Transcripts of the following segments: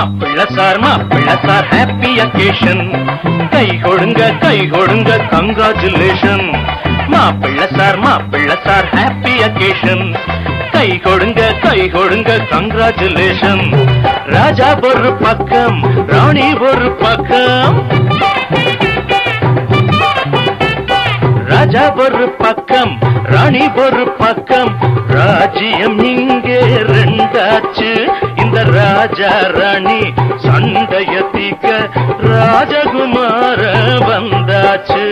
மாப்பிள்ள சார் மாப்பிள்ள sir happy occasion கை கொடுங்க கை கொடுங்க கங்க்ராச்சுலேஷன் மாப்பிள்ள சார் மாப்பிள்ள சார் ஹாப்பி அக்கேஷன் கை கொடுங்க கை கொடுங்க கங்க்ராச்சுலேஷன் ராஜா ஒரு பக்கம் ராணி ஒரு பக்கம் ராஜா ஒரு பக்கம் ராணி ஒரு பக்கம் ராஜ்யம் இங்கே ரெண்டாச்சு இந்த ராஜா ராணி சண்டைய தீக்க ராஜகுமார வந்தாச்சு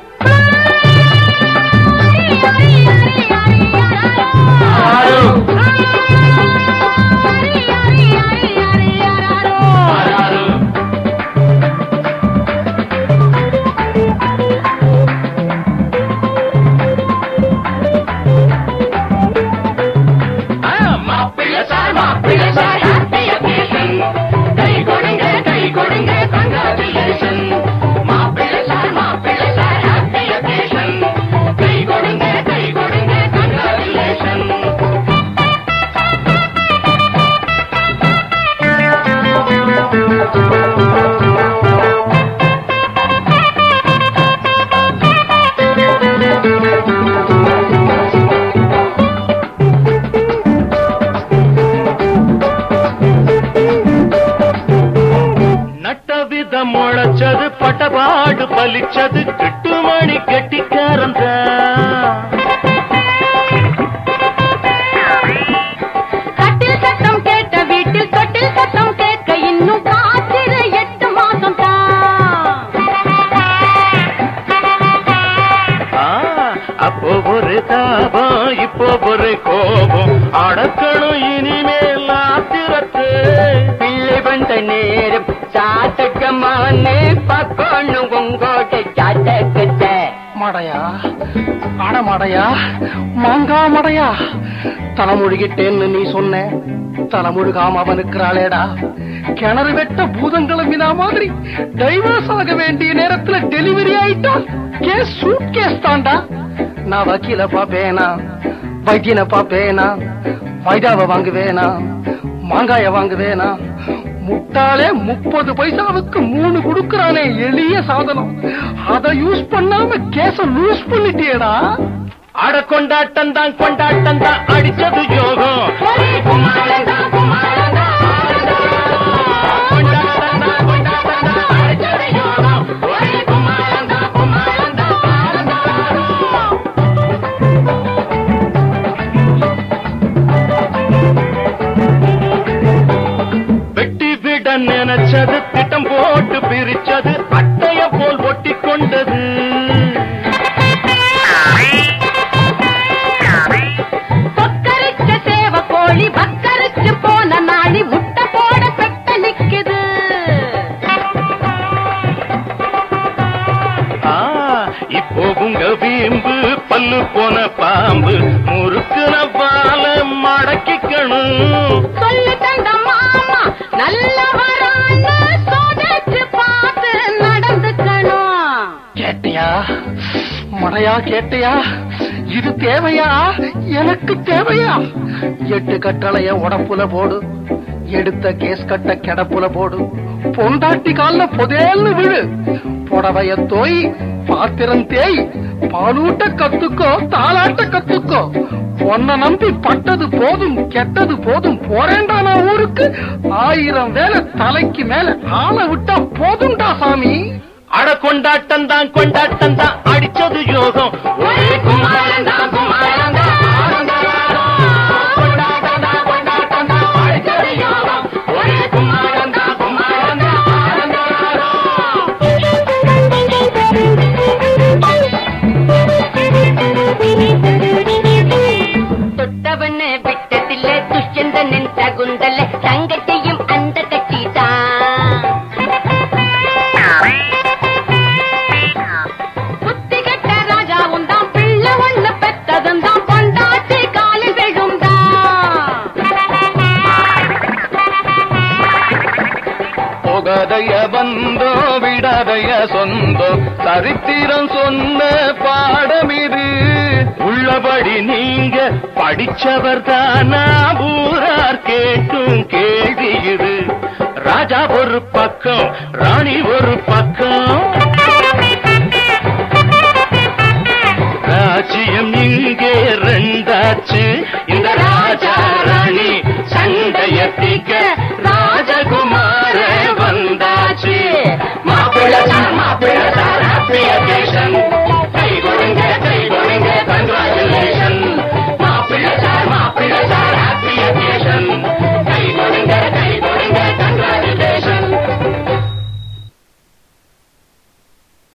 மாப்பிள்ள சார் மாப்பிள்ள சார் ஹாப்பி அக்கேஷன் கை கொடுங்க கை கொடுங்க கங்க்ராச்சுலேஷன் மாப்பிள்ள சார் மாப்பிள்ள சார் ஹாப்பி அக்கேஷன் கை கொடுங்க கை கொடுங்க கங்க்ராச்சுலேஷன் நட்ட விதம் முளைச்சது பட்டபாடு பலிச்சது கிட்டுமணி கெட்டிக்காரன் கட்டில் சத்தம் கேட்ட வீட்டில் தொட்டில் சத்தம் கேட்க இன்னும் காத்திரு எட்டு மாசம் தான் அப்போ ஒரு தாபம் இப்போ ஒரு கோபம் அடக்கணும் இனிமேல் ஆத்திரத்து பிள்ளை வந்த நேரம் சாத்தகமானே பக்கோணும் உங்கோட்டை சாத்தகத்த மடையா அடமடையா மாங்கா மடையா தலைமுழுகிட்டேன்னு நீ சொன்ன தலைமுழுகாம அவன் இருக்கிறாளேடா கிணறு வெட்ட பூதம் கிளம்பினா மாதிரி டைவர்ஸ் ஆக வேண்டிய நேரத்துல டெலிவரி ஆயிட்டான் கேஸ் சூட் கேஸ் தாண்டா நான் வக்கீல பாப்பேனா வைத்தியனை பாப்பேனா வைதாவை வாங்குவேனா மாங்காய வாங்குவேனா முட்டாளே முப்பது பைசாவுக்கு மூணு கொடுக்கறானே எளிய சாதனம் அத யூஸ் பண்ணாம கேஸ லூஸ் பண்ணிட்டியேடா அட கொண்டாட்டம் தான் கொண்டாட்டம் தான் அடிச்சது யோகம் கொண்டாட்டம் தான், கொண்டாட்டம் தான் அடிச்சது யோகம். ஒரே கும்மாளம் தான், கும்மாளம் தான், தாளம் தாளம். வெட்டி விட நினைச்சது திட்டம் போட்டு பிரிச்சது அட்டைய போல் ஒட்டி கொண்டது கொக்கரிச்ச சேவ கோழி பக்கரிச்சு போன நாளி முட்டை போட பெட்ட நிக்குது ஆ, இப்போ உங்க வீம்பு பல்லு போன பாம்பு முறுக்குன பால மடக்கிக்கணும் சொல்லு தந்த மாமா நல்லவரான்னு சோதிச்சு பார்த்து நடந்துக்கணும் கேட்டியா மடையா கேட்டியா இது தேவையா எனக்கு தேவையா எட்டு கட்டளைய உடப்புல போடு எடுத்த கேஸ் கட்ட கிடப்புல போடு பொண்டாட்டி கால்ல புதையல்னு விழு புடவைய தோய் பாத்திரம் தேய் பாலூட்ட கத்துக்கோ தாளாட்ட கத்துக்கோ பொண்ண நம்பி பட்டது போதும் கெட்டது போதும் போறேன்டா நான் ஊருக்கு ஆயிரம் வேலை தலைக்கு மேல ஆளை விட்டா போதும்டா சாமி அட கொண்டாட்டம் தான் கொண்டாட்டம் தான் அடிச்சது யோகம் ஒரே கும்மாளம் தான், கும்மாளம் தான், தாளம் தாளம். கொண்டாட்டம் தான், கொண்டாட்டம் தான் அடிச்சது யோகம். ஒரே கும்மாளம் தான், கும்மாளம் தான், தாளம் தாளம். தொட்டவன விட்டதில்ல துஷ்யந்தனின் தகுந்தல தங்கத்தையும் அந்த கட்டிதான் புத்தி கெட்ட ராஜாவும் தான் பிள்ளை ஒண்ணு பெத்ததும் தான் பொண்டாட்டி காலில் விழுந்தான் போகதைய வந்தோ விடாதைய சொந்தோ சரித்திரம் சொன்ன பாடம் இது உள்ளபடி நீங்க படிச்சவர் தானா ஊரார் கேட்டும் கேள்வி இது ராஜ பக்கம் ராணி ஒரு பக்கம் ராஜ்யம் இங்கே ரெண்டாச்சு